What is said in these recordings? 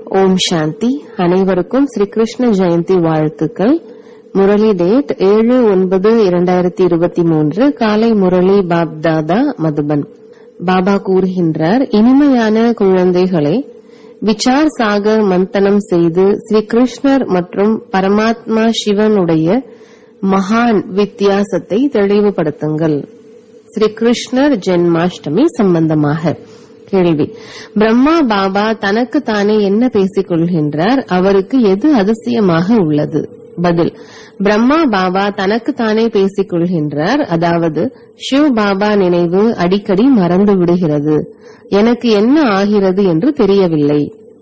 ஓம் சாந்தி அனைவருக்கும் ஸ்ரீ கிருஷ்ண ஜெயந்தி வாழ்த்துக்கள் முரளி டேட் ஏழு ஒன்பது இரண்டாயிரத்தி இருபத்தி மூன்று காலை முரளி பாப் தாதா மதுபன் பாபா கூறுகின்றார் இனிமையான குழந்தைகளை விசார் சாகர் மந்தனம் செய்து ஸ்ரீ கிருஷ்ணர் மற்றும் பரமாத்மா சிவனுடைய மகான் வித்தியாசத்தை தெளிவுபடுத்துங்கள் ஸ்ரீ கிருஷ்ணர் ஜென்மாஷ்டமி சம்பந்தமாக கேள்வி பிரம்மா பாபா தனக்கு தானே என்ன பேசிக் கொள்கின்றார் அவருக்கு எது அதிசயமாக உள்ளது பதில் பிரம்மா பாபா தனக்கு தானே பேசிக் கொள்கின்றார் அதாவது ஷிவ் பாபா நினைவு அடிக்கடி மறந்து விடுகிறது எனக்கு என்ன ஆகிறது என்று தெரியவில்லை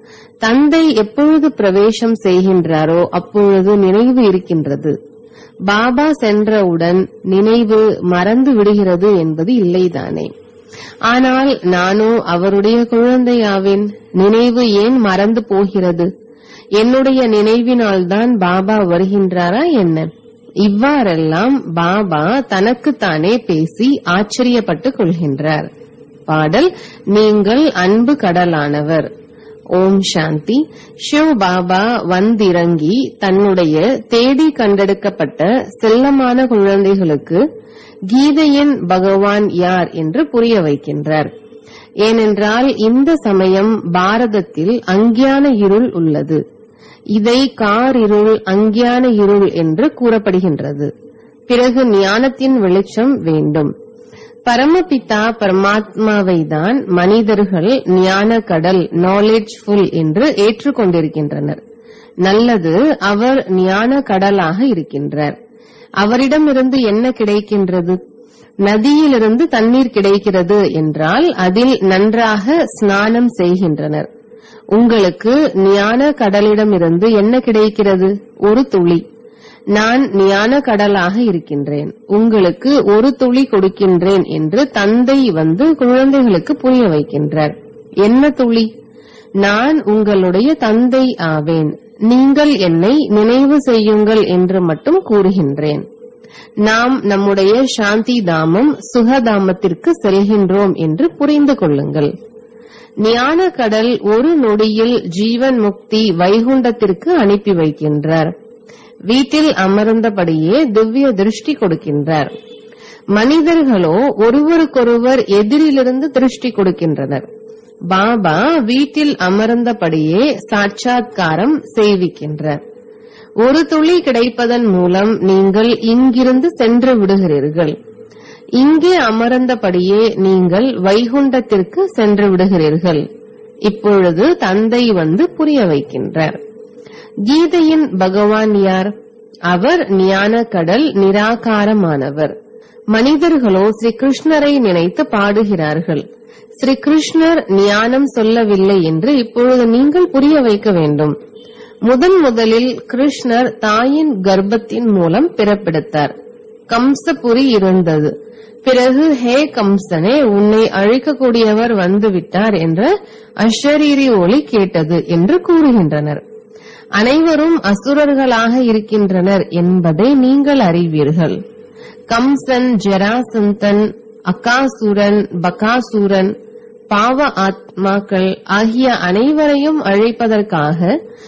தந்தை எப்பொழுது பிரவேசம் செய்கின்றாரோ அப்பொழுது நினைவு இருக்கின்றது பாபா சென்றவுடன் நினைவு மறந்து விடுகிறது என்பது இல்லைதானே ஆனால் நானோ அவருடைய குழந்தையாவின் நினைவு ஏன் மறந்து போகிறது என்னுடைய நினைவினால்தான் பாபா வருகின்றாரா என்ன இவ்வாறெல்லாம் பாபா தனக்குத்தானே பேசி ஆச்சரியப்பட்டுக் கொள்கின்றார் பாடல் நீங்கள் அன்பு கடலானவர் ஓம் சாந்தி ஷிவ் பாபா வந்திறங்கி தன்னுடைய தேடி கண்டெடுக்கப்பட்ட செல்லமான குழந்தைகளுக்கு கீதையின் பகவான் யார் என்று புரிய வைக்கின்றார் ஏனென்றால் இந்த சமயம் பாரதத்தில் அஞ்ஞான இருள் உள்ளது இதை கார் இருள் அஞ்ஞான இருள் என்று கூறப்படுகின்றது பிறகு ஞானத்தின் வெளிச்சம் வேண்டும் பரமபிதா பரமாத்மாவை தான் மனிதர்கள் ஞான கடல் நாலேஜ் ஃபுல் என்று ஏற்றுக்கொண்டிருக்கின்றனர் நல்லது அவர் ஞான கடலாக இருக்கின்றார் அவரிடமிருந்து என்ன கிடைக்கின்றது நதியிலிருந்து தண்ணீர் கிடைக்கிறது என்றால் அதில் நன்றாக ஸ்நானம் செய்கின்றனர் உங்களுக்கு ஞான கடலிடமிருந்து என்ன கிடைக்கிறது ஒரு துளி நான் ஞான கடலாக இருக்கின்றேன் உங்களுக்கு ஒரு துளி கொடுக்கின்றேன் என்று தந்தை வந்து குழந்தைகளுக்கு புரிய வைக்கின்றார் என்ன துளி நான் உங்களுடைய தந்தை ஆவேன் நீங்கள் என்னை நினைவு செய்யுங்கள் என்று மட்டும் கூறுகின்றேன் நாம் நம்முடைய சாந்தி தாமம் சுகதாமத்திற்கு செல்கின்றோம் என்று புரிந்து கொள்ளுங்கள் ஞான கடல் ஒரு நொடியில் ஜீவன் முக்தி வைகுண்டத்திற்கு அனுப்பி வைக்கின்றார் வீட்டில் அமர்ந்தபடியே திவ்ய திருஷ்டி கொடுக்கின்றார் மனிதர்களோ ஒருவருக்கொருவர் எதிரிலிருந்து திருஷ்டி கொடுக்கின்றனர் பாபா வீட்டில் அமர்ந்தபடியே சாட்சாத்காரம் செய்விக்கின்றார் ஒரு துளி கிடைப்பதன் மூலம் நீங்கள் இங்கிருந்து சென்று விடுகிறீர்கள் இங்கே அமர்ந்தபடியே நீங்கள் வைகுண்டத்திற்கு சென்று விடுகிறீர்கள் இப்பொழுது தந்தை வந்து புரிய வைக்கின்றார் கீதையின் பகவான் யார் அவர் ஞான கடல் நிராகாரமானவர் மனிதர்களோ ஸ்ரீ கிருஷ்ணரை நினைத்து பாடுகிறார்கள் ஸ்ரீ கிருஷ்ணர் ஞானம் சொல்லவில்லை என்று இப்பொழுது நீங்கள் புரிய வைக்க வேண்டும் முதன் முதலில் கிருஷ்ணர் தாயின் கர்ப்பத்தின் மூலம் பிறப்பெடுத்தார் கம்சபுரி இருந்தது பிறகு ஹே கம்சனே உன்னை அழிக்கக்கூடியவர் வந்துவிட்டார் என்ற அஷரீரி ஒளி கேட்டது என்று கூறுகின்றனர் அனைவரும் அசுரர்களாக இருக்கின்றனர் என்பதை நீங்கள் அறிவீர்கள் கம்சன் ஜெராசந்தன் அகாசுரன் பகாசுரன் பாவ ஆத்மாக்கள் ஆகிய அனைவரையும் அழைப்பதற்காக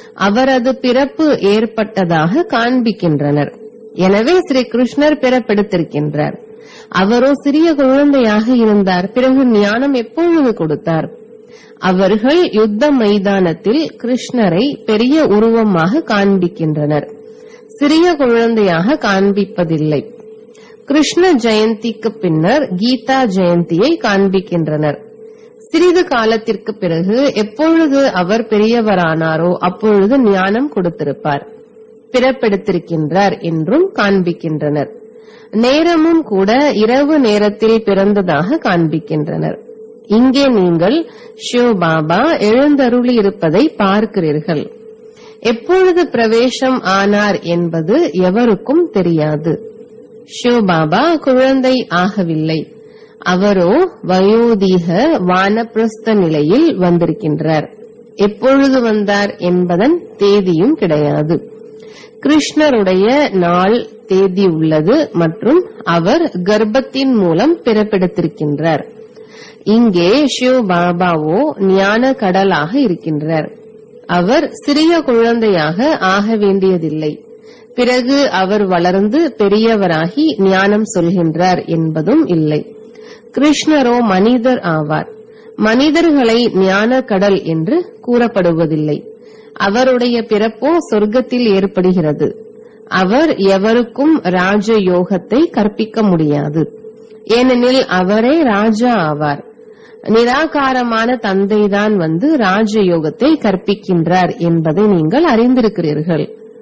அவரது பிறப்பு ஏற்பட்டதாக காண்பிக்கின்றனர் எனவே ஸ்ரீ கிருஷ்ணர் பிறப்பெடுத்திருக்கின்றார் அவரோ சிறிய குழந்தையாக இருந்தார் பிறகு ஞானம் எப்பொழுது கொடுத்தார் அவர்கள் யுத்த மைதானத்தில் கிருஷ்ணரை பெரிய உருவமாக காண்பிக்கின்றனர் சிறிய குழந்தையாக காண்பிப்பதில்லை கிருஷ்ண ஜெயந்திக்கு பின்னர் கீதா ஜெயந்தியை காண்பிக்கின்றனர் சிறிது காலத்திற்கு பிறகு எப்பொழுது அவர் பெரியவரானாரோ அப்பொழுது ஞானம் கொடுத்திருப்பார் பிறப்பெடுத்திருக்கின்றார் என்றும் காண்பிக்கின்றனர் நேரமும் கூட இரவு நேரத்தில் பிறந்ததாக காண்பிக்கின்றனர் இங்கே நீங்கள் ஷிவ் பாபா எழுந்தருளி இருப்பதை பார்க்கிறீர்கள் எப்பொழுது பிரவேசம் ஆனார் என்பது எவருக்கும் தெரியாது ஷிவ் பாபா குழந்தை ஆகவில்லை அவரோ வயோதீக வானப்பிரஸ்த நிலையில் வந்திருக்கின்றார் எப்பொழுது வந்தார் என்பதன் தேதியும் கிடையாது கிருஷ்ணருடைய நாள் தேதி உள்ளது மற்றும் அவர் கர்ப்பத்தின் மூலம் பிறப்பெடுத்திருக்கின்றார் இங்கே ஷிவ் பாபாவோ ஞான கடலாக இருக்கின்றார் அவர் சிறிய குழந்தையாக ஆக வேண்டியதில்லை பிறகு அவர் வளர்ந்து பெரியவராகி ஞானம் சொல்கின்றார் என்பதும் இல்லை கிருஷ்ணரோ மனிதர் ஆவார் மனிதர்களை ஞான கடல் என்று கூறப்படுவதில்லை அவருடைய பிறப்போ சொர்க்கத்தில் ஏற்படுகிறது அவர் எவருக்கும் ராஜ யோகத்தை கற்பிக்க முடியாது ஏனெனில் அவரே ராஜா ஆவார் நிராகாரமான தந்தைதான் வந்து ராஜயோகத்தை கற்பிக்கின்றார் என்பதை நீங்கள் அறிந்திருக்கிறீர்கள்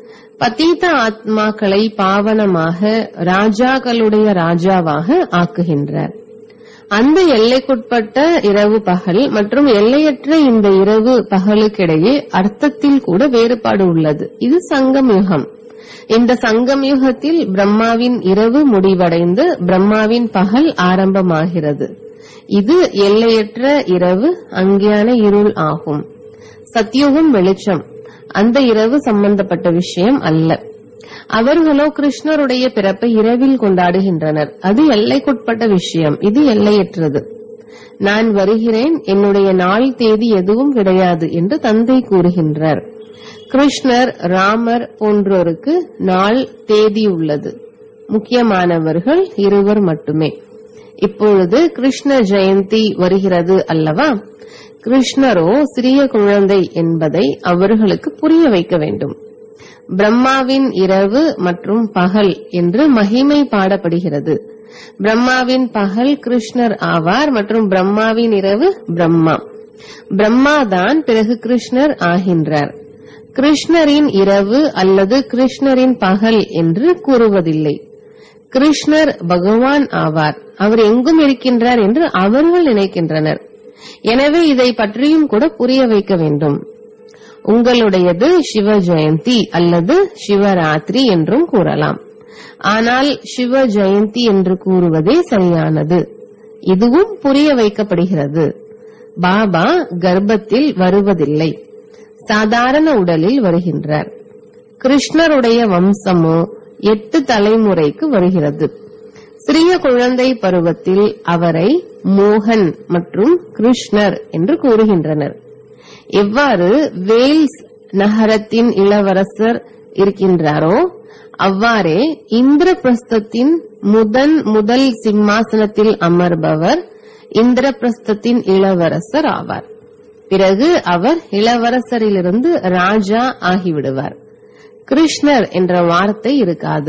பதீத ஆத்மாக்களை பாவனமாக ராஜாக்களுடைய ராஜாவாக ஆக்குகின்றார் அந்த எல்லைக்குட்பட்ட இரவு பகல் மற்றும் எல்லையற்ற இந்த இரவு பகலுக்கிடையே அர்த்தத்தில் கூட வேறுபாடு உள்ளது இது சங்கம் யுகம் இந்த சங்கம் யுகத்தில் பிரம்மாவின் இரவு முடிவடைந்து பிரம்மாவின் பகல் ஆரம்பமாகிறது இது எல்லையற்ற இரவு அங்கியான இருள் ஆகும் சத்யுகம் வெளிச்சம் அந்த இரவு சம்பந்தப்பட்ட விஷயம் அல்ல அவர்களோ கிருஷ்ணருடைய பிறப்பை இரவில் கொண்டாடுகின்றனர் அது எல்லைக்குட்பட்ட விஷயம் இது எல்லையற்றது நான் வருகிறேன் என்னுடைய நாள் தேதி எதுவும் கிடையாது என்று தந்தை கூறுகின்றார் கிருஷ்ணர் ராமர் போன்றோருக்கு நாள் தேதி உள்ளது முக்கியமானவர்கள் இருவர் மட்டுமே இப்பொழுது கிருஷ்ண ஜெயந்தி வருகிறது அல்லவா கிருஷ்ணரோ சிறிய குழந்தை என்பதை அவர்களுக்கு புரிய வைக்க வேண்டும் பிரம்மாவின் இரவு மற்றும் பகல் என்று மகிமை பாடப்படுகிறது பிரம்மாவின் பகல் கிருஷ்ணர் ஆவார் மற்றும் பிரம்மாவின் இரவு பிரம்மா பிரம்மா தான் பிறகு கிருஷ்ணர் ஆகின்றார் கிருஷ்ணரின் இரவு அல்லது கிருஷ்ணரின் பகல் என்று கூறுவதில்லை கிருஷ்ணர் பகவான் ஆவார் அவர் எங்கும் இருக்கின்றார் என்று அவர்கள் நினைக்கின்றனர் எனவே இதை பற்றியும் கூட புரிய வைக்க வேண்டும் உங்களுடையது சிவ ஜெயந்தி அல்லது சிவராத்திரி என்றும் கூறலாம் ஆனால் சிவ ஜெயந்தி என்று கூறுவதே சரியானது இதுவும் புரிய வைக்கப்படுகிறது பாபா கர்ப்பத்தில் வருவதில்லை சாதாரண உடலில் வருகின்றார் கிருஷ்ணருடைய வம்சமோ எட்டு தலைமுறைக்கு வருகிறது சிறிய குழந்தை பருவத்தில் அவரை மோகன் மற்றும் கிருஷ்ணர் என்று கூறுகின்றனர் எவ்வாறு வேல்ஸ் நகரத்தின் இளவரசர் இருக்கின்றாரோ அவ்வாறே இந்திரபிரஸ்தத்தின் முதன் முதல் சிம்மாசனத்தில் அமர்பவர் இந்திரபிரஸ்தத்தின் இளவரசர் ஆவார் பிறகு அவர் இளவரசரிலிருந்து ராஜா ஆகிவிடுவார் கிருஷ்ணர் என்ற வார்த்தை இருக்காது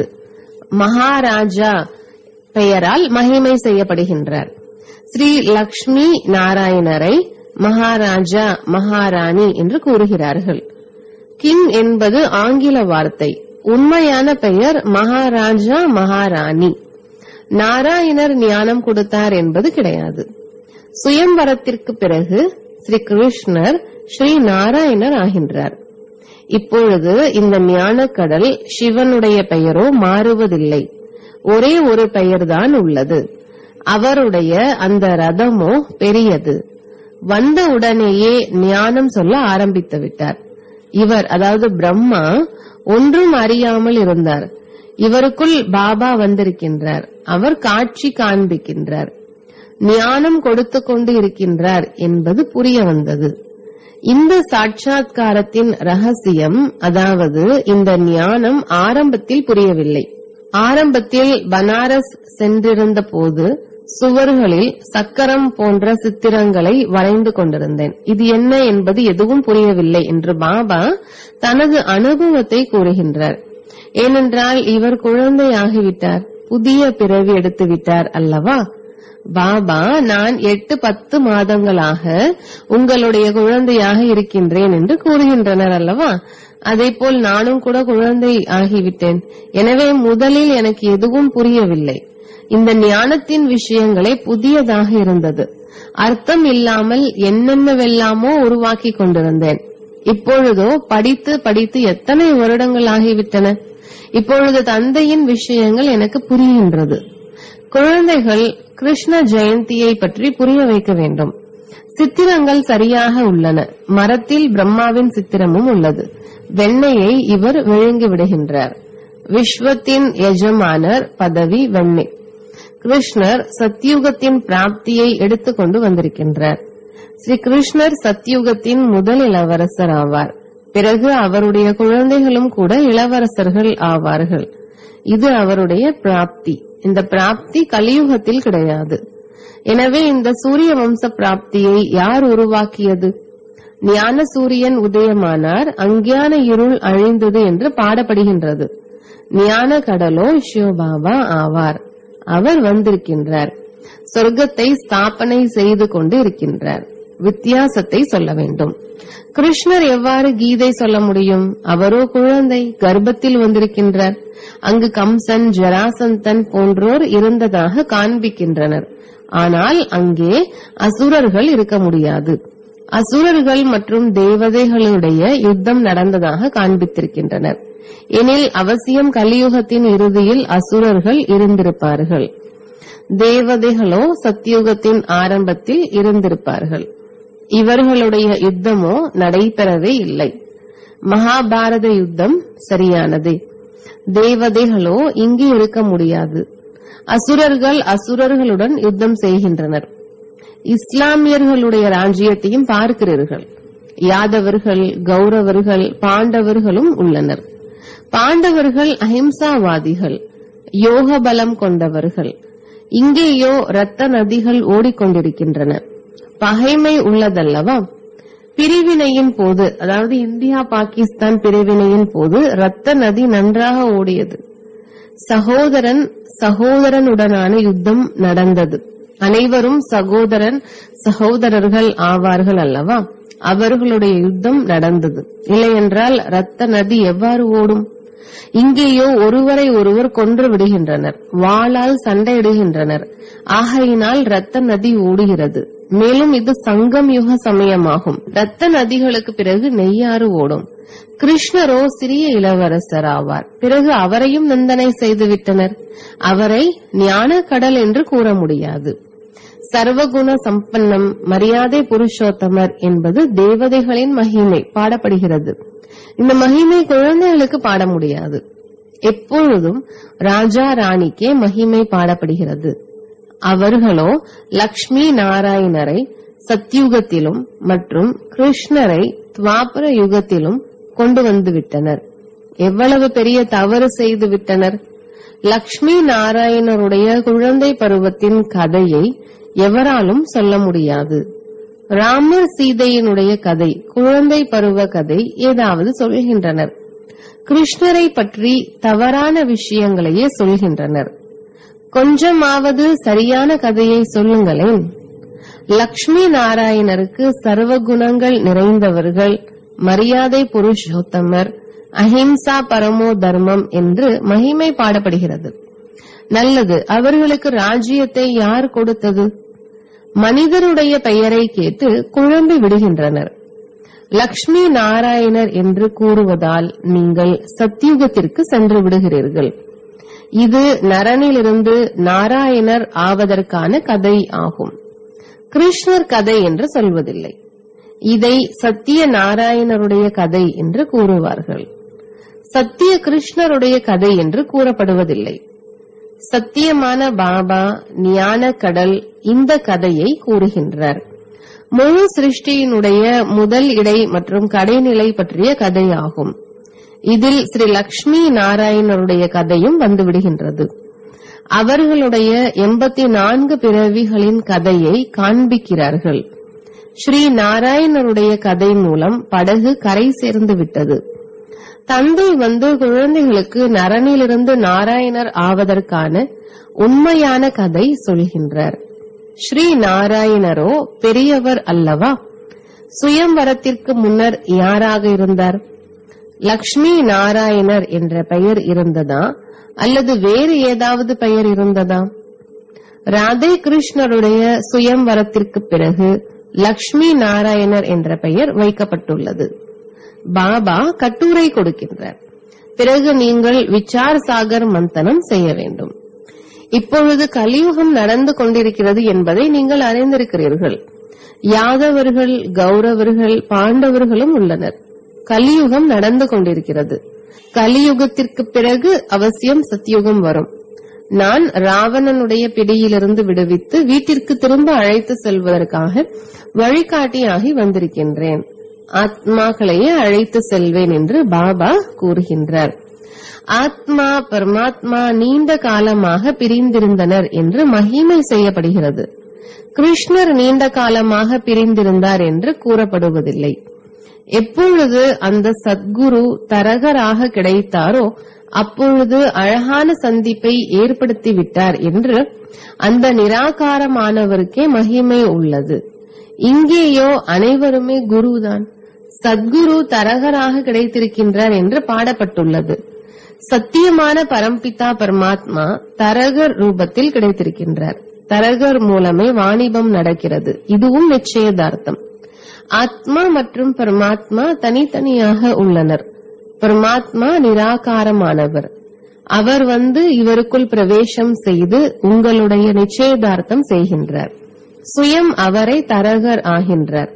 மகாராஜா பெயரால் மகிமை செய்யப்படுகின்றார் ஸ்ரீ லக்ஷ்மி நாராயணரை மகாராஜா மகாராணி என்று கூறுகிறார்கள் கிங் என்பது ஆங்கில வார்த்தை உண்மையான பெயர் மகாராஜா மகாராணி நாராயணர் ஞானம் கொடுத்தார் என்பது கிடையாது சுயம்பரத்திற்கு பிறகு ஸ்ரீ கிருஷ்ணர் ஸ்ரீ நாராயணர் ஆகின்றார் இப்பொழுது இந்த ஞானக்கடல் சிவனுடைய பெயரோ மாறுவதில்லை ஒரே ஒரு பெயர்தான் உள்ளது அவருடைய அந்த ரதமோ பெரியது வந்த உடனேயே ஞானம் சொல்ல ஆரம்பித்து விட்டார் இவர் அதாவது பிரம்மா ஒன்றும் அறியாமல் இருந்தார் இவருக்குள் பாபா வந்திருக்கின்றார் அவர் காட்சி காண்பிக்கின்றார் ஞானம் கொடுத்து கொண்டு இருக்கின்றார் என்பது புரிய வந்தது இந்த சாட்சாத்காரத்தின் ரகசியம் அதாவது இந்த ஞானம் ஆரம்பத்தில் புரியவில்லை ஆரம்பத்தில் பனாரஸ் சென்றிருந்த போது சுவர்களில் சக்கரம் போன்ற சித்திரங்களை வரைந்து கொண்டிருந்தேன் இது என்ன என்பது எதுவும் புரியவில்லை என்று பாபா தனது அனுபவத்தை கூறுகின்றார் ஏனென்றால் இவர் குழந்தையாகிவிட்டார் புதிய பிறவி எடுத்து விட்டார் அல்லவா பாபா நான் எட்டு பத்து மாதங்களாக உங்களுடைய குழந்தையாக இருக்கின்றேன் என்று கூறுகின்றனர் அல்லவா அதேபோல் நானும் கூட குழந்தை ஆகிவிட்டேன் எனவே முதலில் எனக்கு எதுவும் புரியவில்லை இந்த ஞானத்தின் விஷயங்களே புதியதாக இருந்தது அர்த்தம் இல்லாமல் என்னென்னவெல்லாமோ உருவாக்கி கொண்டிருந்தேன் இப்பொழுதோ படித்து படித்து எத்தனை வருடங்கள் ஆகிவிட்டன இப்பொழுது தந்தையின் விஷயங்கள் எனக்கு புரிகின்றது குழந்தைகள் கிருஷ்ண ஜெயந்தியை பற்றி புரிய வைக்க வேண்டும் சித்திரங்கள் சரியாக உள்ளன மரத்தில் பிரம்மாவின் சித்திரமும் உள்ளது வெண்ணையை இவர் விழுங்கி விடுகின்றார் விஸ்வத்தின் எஜமானர் பதவி வெண்ணெய் கிருஷ்ணர் சத்யுகத்தின் பிராப்தியை எடுத்துக்கொண்டு வந்திருக்கின்றார் ஸ்ரீ கிருஷ்ணர் சத்யுகத்தின் முதல் இளவரசர் ஆவார் பிறகு அவருடைய குழந்தைகளும் கூட இளவரசர்கள் ஆவார்கள் இது அவருடைய பிராப்தி இந்த பிராப்தி கலியுகத்தில் கிடையாது எனவே இந்த சூரிய வம்ச பிராப்தியை யார் உருவாக்கியது ஞான சூரியன் உதயமானார் அஞ்ஞான இருள் அழிந்தது என்று பாடப்படுகின்றது ஞான கடலோ சிவபாபா ஆவார் அவர் வந்திருக்கின்றார் சொர்க்கத்தை ஸ்தாபனை செய்து கொண்டு இருக்கின்றார் வித்தியாசத்தை சொல்ல வேண்டும் கிருஷ்ணர் எவ்வாறு கீதை சொல்ல முடியும் அவரோ குழந்தை கர்ப்பத்தில் வந்திருக்கின்றார் அங்கு கம்சன் ஜராசந்தன் போன்றோர் இருந்ததாக காண்பிக்கின்றனர் ஆனால் அங்கே அசுரர்கள் இருக்க முடியாது அசுரர்கள் மற்றும் தேவதைகளுடைய யுத்தம் நடந்ததாக காண்பித்திருக்கின்றனர் எனில் அவசியம் கலியுகத்தின் இறுதியில் அசுரர்கள் இருந்திருப்பார்கள் தேவதைகளோ சத்தியுகத்தின் ஆரம்பத்தில் இருந்திருப்பார்கள் இவர்களுடைய யுத்தமோ நடைபெறவே இல்லை மகாபாரத யுத்தம் சரியானதே தேவதைகளோ இங்கு இருக்க முடியாது அசுரர்கள் அசுரர்களுடன் யுத்தம் செய்கின்றனர் இஸ்லாமியர்களுடைய ராஜ்யத்தையும் பார்க்கிறீர்கள் யாதவர்கள் கௌரவர்கள் பாண்டவர்களும் உள்ளனர் பாண்டவர்கள் அஹிம்சாவாதிகள் யோக பலம் கொண்டவர்கள் இங்கேயோ இரத்த நதிகள் ஓடிக்கொண்டிருக்கின்றன பகைமை உள்ளதல்லவா பிரிவினையின் போது அதாவது இந்தியா பாகிஸ்தான் பிரிவினையின் போது இரத்த நதி நன்றாக ஓடியது சகோதரன் சகோதரனுடனான யுத்தம் நடந்தது அனைவரும் சகோதரன் சகோதரர்கள் ஆவார்கள் அல்லவா அவர்களுடைய யுத்தம் நடந்தது இல்லையென்றால் இரத்த நதி எவ்வாறு ஓடும் இங்கேயோ ஒருவரை ஒருவர் கொன்று விடுகின்றனர் வாளால் சண்டையிடுகின்றனர் ஆகையினால் இரத்த நதி ஓடுகிறது மேலும் இது சங்கம் யுக சமயமாகும் இரத்த நதிகளுக்கு பிறகு நெய்யாறு ஓடும் கிருஷ்ணரோ சிறிய இளவரசர் ஆவார் பிறகு அவரையும் நிந்தனை செய்துவிட்டனர் அவரை ஞான கடல் என்று கூற முடியாது சர்வகுண சம்பன்னம் மரியாதை புருஷோத்தமர் என்பது தேவதைகளின் மகிமை பாடப்படுகிறது இந்த மகிமை குழந்தைகளுக்கு பாட முடியாது எப்பொழுதும் ராஜா ராணிக்கே மகிமை பாடப்படுகிறது அவர்களோ லக்ஷ்மி நாராயணரை சத்யுகத்திலும் மற்றும் கிருஷ்ணரை துவாபர யுகத்திலும் கொண்டு வந்து விட்டனர் எவ்வளவு பெரிய தவறு செய்து விட்டனர் லக்ஷ்மி நாராயணருடைய குழந்தை பருவத்தின் கதையை எவராலும் சொல்ல முடியாது ராமர் சீதையினுடைய கதை குழந்தை பருவ கதை ஏதாவது சொல்கின்றனர் கிருஷ்ணரை பற்றி தவறான விஷயங்களையே சொல்கின்றனர் கொஞ்சமாவது சரியான கதையை சொல்லுங்களேன் லக்ஷ்மி நாராயணருக்கு சர்வ குணங்கள் நிறைந்தவர்கள் மரியாதை புருஷோத்தமர் அஹிம்சா பரமோ தர்மம் என்று மகிமை பாடப்படுகிறது நல்லது அவர்களுக்கு ராஜ்யத்தை யார் கொடுத்தது மனிதருடைய பெயரை கேட்டு குழம்பி விடுகின்றனர் லக்ஷ்மி நாராயணர் என்று கூறுவதால் நீங்கள் சத்தியுகத்திற்கு சென்று விடுகிறீர்கள் இது நரனிலிருந்து நாராயணர் ஆவதற்கான கதை ஆகும் கிருஷ்ணர் கதை என்று சொல்வதில்லை இதை சத்திய நாராயணருடைய கதை என்று கூறுவார்கள் சத்திய கிருஷ்ணருடைய கதை என்று கூறப்படுவதில்லை சத்தியமான பாபா ஞான கடல் இந்த கதையை கூறுகின்றார் முழு சிருஷ்டியினுடைய முதல் இடை மற்றும் கடைநிலை பற்றிய கதையாகும் இதில் ஸ்ரீ லக்ஷ்மி நாராயணருடைய கதையும் வந்துவிடுகின்றது அவர்களுடைய எண்பத்தி நான்கு பிறவிகளின் கதையை காண்பிக்கிறார்கள் ஸ்ரீ நாராயணருடைய கதை மூலம் படகு கரை சேர்ந்து விட்டது தந்தை வந்து குழந்தைகளுக்கு நரனிலிருந்து நாராயணர் ஆவதற்கான உண்மையான கதை சொல்கின்றார் ஸ்ரீ நாராயணரோ பெரியவர் அல்லவா சுயம்வரத்திற்கு முன்னர் யாராக இருந்தார் லக்ஷ்மி நாராயணர் என்ற பெயர் இருந்ததா அல்லது வேறு ஏதாவது பெயர் இருந்ததா ராதே கிருஷ்ணருடைய சுயம்வரத்திற்கு பிறகு லக்ஷ்மி நாராயணர் என்ற பெயர் வைக்கப்பட்டுள்ளது பாபா கட்டுரை கொடுக்கின்றார் பிறகு நீங்கள் விசார் சாகர் மந்தனம் செய்ய வேண்டும் இப்பொழுது கலியுகம் நடந்து கொண்டிருக்கிறது என்பதை நீங்கள் அறிந்திருக்கிறீர்கள் யாதவர்கள் கௌரவர்கள் பாண்டவர்களும் உள்ளனர் கலியுகம் நடந்து கொண்டிருக்கிறது கலியுகத்திற்கு பிறகு அவசியம் சத்தியுகம் வரும் நான் ராவணனுடைய பிடியிலிருந்து விடுவித்து வீட்டிற்கு திரும்ப அழைத்து செல்வதற்காக வழிகாட்டியாகி வந்திருக்கின்றேன் ஆத்மாக்களையே அழைத்து செல்வேன் என்று பாபா கூறுகின்றார் ஆத்மா பரமாத்மா நீண்ட காலமாக பிரிந்திருந்தனர் என்று மகிமை செய்யப்படுகிறது கிருஷ்ணர் நீண்ட காலமாக பிரிந்திருந்தார் என்று கூறப்படுவதில்லை எப்பொழுது அந்த சத்குரு தரகராக கிடைத்தாரோ அப்பொழுது அழகான சந்திப்பை ஏற்படுத்தி விட்டார் என்று அந்த நிராகாரமானவருக்கே மகிமை உள்ளது இங்கேயோ அனைவருமே குருதான் சத்குரு தரகராக கிடைத்திருக்கின்றார் என்று பாடப்பட்டுள்ளது சத்தியமான பரம்பிதா பரமாத்மா தரகர் ரூபத்தில் கிடைத்திருக்கின்றார் தரகர் மூலமே வாணிபம் நடக்கிறது இதுவும் நிச்சயதார்த்தம் ஆத்மா மற்றும் பரமாத்மா தனித்தனியாக உள்ளனர் பரமாத்மா நிராகாரமானவர் அவர் வந்து இவருக்குள் பிரவேசம் செய்து உங்களுடைய நிச்சயதார்த்தம் செய்கின்றார் சுயம் அவரை தரகர் ஆகின்றார்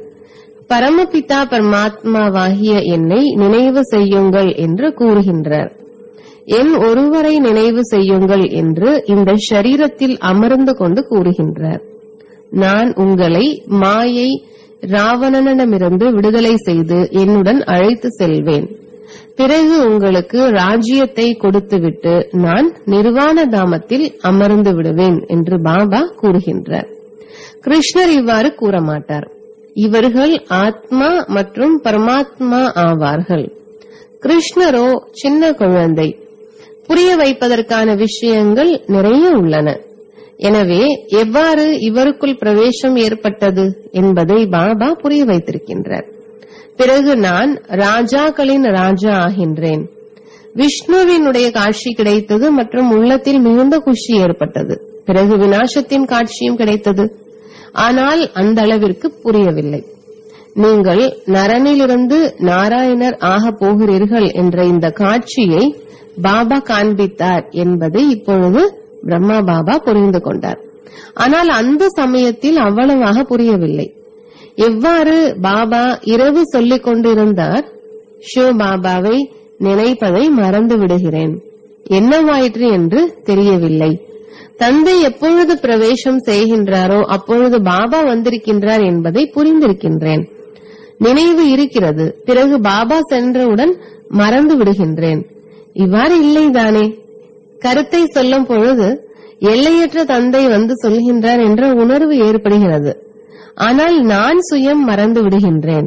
பரமபிதா பரமாத்மாவாகிய என்னை நினைவு செய்யுங்கள் என்று கூறுகின்றார் என் ஒருவரை நினைவு செய்யுங்கள் என்று இந்த ஷரீரத்தில் அமர்ந்து கொண்டு கூறுகின்றார் நான் உங்களை மாயை ராவணனிடமிருந்து விடுதலை செய்து என்னுடன் அழைத்து செல்வேன் பிறகு உங்களுக்கு ராஜ்யத்தை கொடுத்துவிட்டு நான் நிர்வாண தாமத்தில் அமர்ந்து விடுவேன் என்று பாபா கூறுகின்றார் கிருஷ்ணர் இவ்வாறு கூற மாட்டார் இவர்கள் ஆத்மா மற்றும் பரமாத்மா ஆவார்கள் கிருஷ்ணரோ சின்ன குழந்தை புரிய வைப்பதற்கான விஷயங்கள் நிறைய உள்ளன எனவே எவ்வாறு இவருக்குள் பிரவேசம் ஏற்பட்டது என்பதை பாபா புரிய வைத்திருக்கின்றார் பிறகு நான் ராஜாக்களின் ராஜா ஆகின்றேன் விஷ்ணுவினுடைய காட்சி கிடைத்தது மற்றும் உள்ளத்தில் மிகுந்த குஷி ஏற்பட்டது பிறகு வினாசத்தின் காட்சியும் கிடைத்தது ஆனால் அந்த அளவிற்கு புரியவில்லை நீங்கள் நரனிலிருந்து நாராயணர் ஆகப் போகிறீர்கள் என்ற இந்த காட்சியை பாபா காண்பித்தார் என்பதை இப்பொழுது பிரம்மா பாபா புரிந்து கொண்டார் ஆனால் அந்த சமயத்தில் அவ்வளவாக புரியவில்லை எவ்வாறு பாபா இரவு சொல்லிக் கொண்டிருந்தார் ஷோ பாபாவை நினைப்பதை மறந்து விடுகிறேன் என்னவாயிற்று என்று தெரியவில்லை தந்தை எப்பொழுது பிரவேசம் செய்கின்றாரோ அப்பொழுது பாபா வந்திருக்கின்றார் என்பதை புரிந்திருக்கின்றேன் நினைவு இருக்கிறது பிறகு பாபா சென்றவுடன் மறந்து விடுகின்றேன் இவ்வாறு இல்லைதானே கருத்தை சொல்லும் பொழுது எல்லையற்ற தந்தை வந்து சொல்கின்றார் என்ற உணர்வு ஏற்படுகிறது ஆனால் நான் சுயம் மறந்து விடுகின்றேன்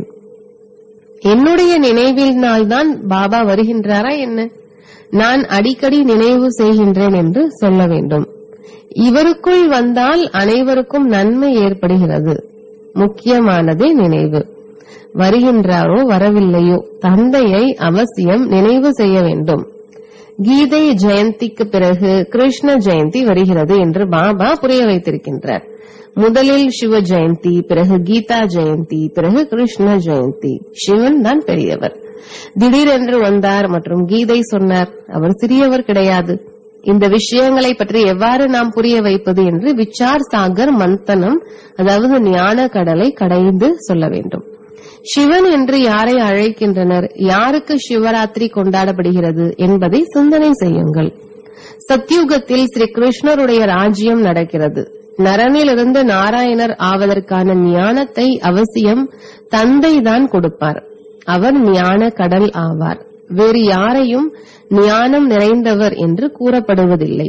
என்னுடைய நினைவினால்தான் பாபா வருகின்றாரா என்ன நான் அடிக்கடி நினைவு செய்கின்றேன் என்று சொல்ல வேண்டும் இவருக்குள் வந்தால் அனைவருக்கும் நன்மை ஏற்படுகிறது முக்கியமானதே நினைவு வருகின்றாரோ வரவில்லையோ தந்தையை அவசியம் நினைவு செய்ய வேண்டும் கீதை ஜெயந்திக்கு பிறகு கிருஷ்ண ஜெயந்தி வருகிறது என்று பாபா புரிய வைத்திருக்கின்றார் முதலில் சிவ ஜெயந்தி பிறகு கீதா ஜெயந்தி பிறகு கிருஷ்ண ஜெயந்தி சிவன் தான் பெரியவர் திடீரென்று வந்தார் மற்றும் கீதை சொன்னார் அவர் சிறியவர் கிடையாது இந்த விஷயங்களை பற்றி எவ்வாறு நாம் புரிய வைப்பது என்று விச்சார் சாகர் மந்தனம் அதாவது ஞான கடலை கடைந்து சொல்ல வேண்டும் சிவன் என்று யாரை அழைக்கின்றனர் யாருக்கு சிவராத்திரி கொண்டாடப்படுகிறது என்பதை சிந்தனை செய்யுங்கள் சத்யுகத்தில் ஸ்ரீ கிருஷ்ணருடைய ராஜ்யம் நடக்கிறது நரனிலிருந்து நாராயணர் ஆவதற்கான ஞானத்தை அவசியம் தந்தைதான் கொடுப்பார் அவர் ஞான கடல் ஆவார் வேறு யாரையும் ஞானம் நிறைந்தவர் என்று கூறப்படுவதில்லை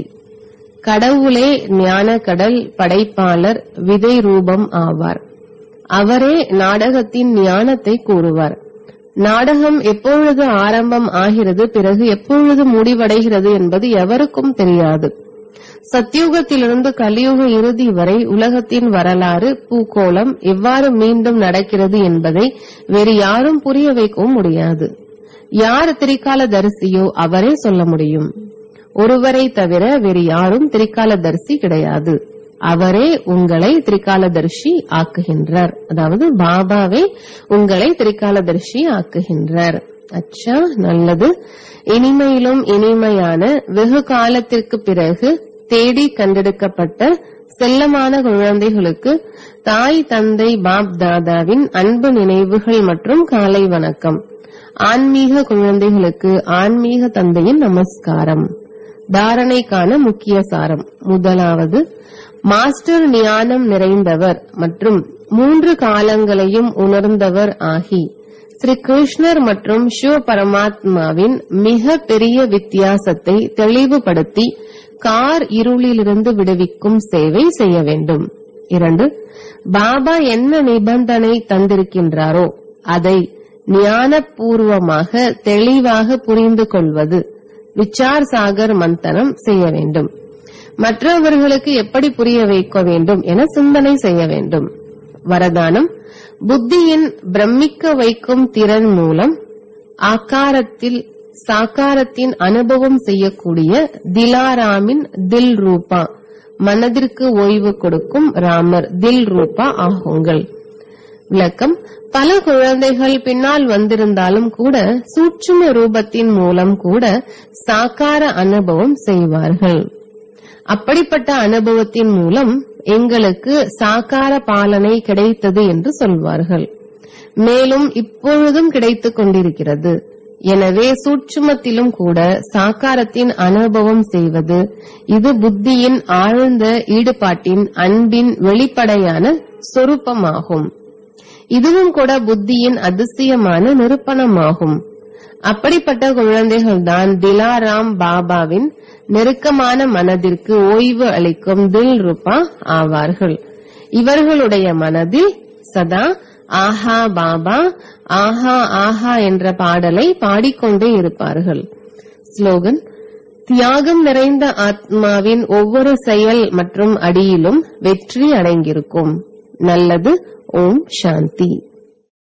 கடவுளே ஞான கடல் படைப்பாளர் விதை ரூபம் ஆவார் அவரே நாடகத்தின் ஞானத்தை கூறுவார் நாடகம் எப்பொழுது ஆரம்பம் ஆகிறது பிறகு எப்பொழுது முடிவடைகிறது என்பது எவருக்கும் தெரியாது சத்தியுகத்திலிருந்து கலியுக இறுதி வரை உலகத்தின் வரலாறு பூகோளம் எவ்வாறு மீண்டும் நடக்கிறது என்பதை வேறு யாரும் புரிய வைக்கவும் முடியாது யார் திரிகால தரிசியோ அவரே சொல்ல முடியும் ஒருவரை தவிர வேறு யாரும் திரிகாலதரிசி கிடையாது அவரே உங்களை திரிகாலதர்ஷி ஆக்குகின்றார் அதாவது பாபாவே உங்களை திரிகாலதர்ஷி ஆக்குகின்றார் அச்சா நல்லது இனிமையிலும் இனிமையான வெகு காலத்திற்கு பிறகு தேடி கண்டெடுக்கப்பட்ட செல்லமான குழந்தைகளுக்கு தாய் தந்தை பாப் தாதாவின் அன்பு நினைவுகள் மற்றும் காலை வணக்கம் ஆன்மீக குழந்தைகளுக்கு ஆன்மீக தந்தையின் நமஸ்காரம் தாரணைக்கான முக்கிய சாரம் முதலாவது மாஸ்டர் ஞானம் நிறைந்தவர் மற்றும் மூன்று காலங்களையும் உணர்ந்தவர் ஆகி ஸ்ரீ கிருஷ்ணர் மற்றும் சிவ பரமாத்மாவின் மிக பெரிய வித்தியாசத்தை தெளிவுபடுத்தி கார் இருளிலிருந்து விடுவிக்கும் சேவை செய்ய வேண்டும் இரண்டு பாபா என்ன நிபந்தனை தந்திருக்கின்றாரோ அதை ஞானபூர்வமாக தெளிவாக புரிந்து கொள்வது விச்சார் சாகர் மந்தனம் செய்ய வேண்டும் மற்றவர்களுக்கு எப்படி புரிய வைக்க வேண்டும் என சிந்தனை செய்ய வேண்டும் வரதானம் புத்தியின் பிரமிக்க வைக்கும் திறன் மூலம் ஆக்காரத்தில் சாக்காரத்தின் அனுபவம் செய்யக்கூடிய திலாராமின் தில் ரூபா மனதிற்கு ஓய்வு கொடுக்கும் ராமர் தில் ரூபா ஆகுங்கள் விளக்கம் பல குழந்தைகள் பின்னால் வந்திருந்தாலும் கூட சூட்சும ரூபத்தின் மூலம் கூட சாக்கார அனுபவம் செய்வார்கள் அப்படிப்பட்ட அனுபவத்தின் மூலம் எங்களுக்கு சாக்கார பாலனை கிடைத்தது என்று சொல்வார்கள் மேலும் இப்பொழுதும் கிடைத்துக் கொண்டிருக்கிறது எனவே சூட்சுமத்திலும் கூட சாக்காரத்தின் அனுபவம் செய்வது இது புத்தியின் ஆழ்ந்த ஈடுபாட்டின் அன்பின் வெளிப்படையான சொரூபமாகும் இதுவும் கூட புத்தியின் அதிசயமான நிரூபணமாகும் அப்படிப்பட்ட குழந்தைகள்தான் திலாராம் பாபாவின் நெருக்கமான மனதிற்கு ஓய்வு அளிக்கும் தில் ரூபா ஆவார்கள் இவர்களுடைய மனதில் சதா ஆஹா பாபா ஆஹா ஆஹா என்ற பாடலை பாடிக்கொண்டே இருப்பார்கள் ஸ்லோகன் தியாகம் நிறைந்த ஆத்மாவின் ஒவ்வொரு செயல் மற்றும் அடியிலும் வெற்றி அடங்கியிருக்கும் நல்லது ஓம் சாந்தி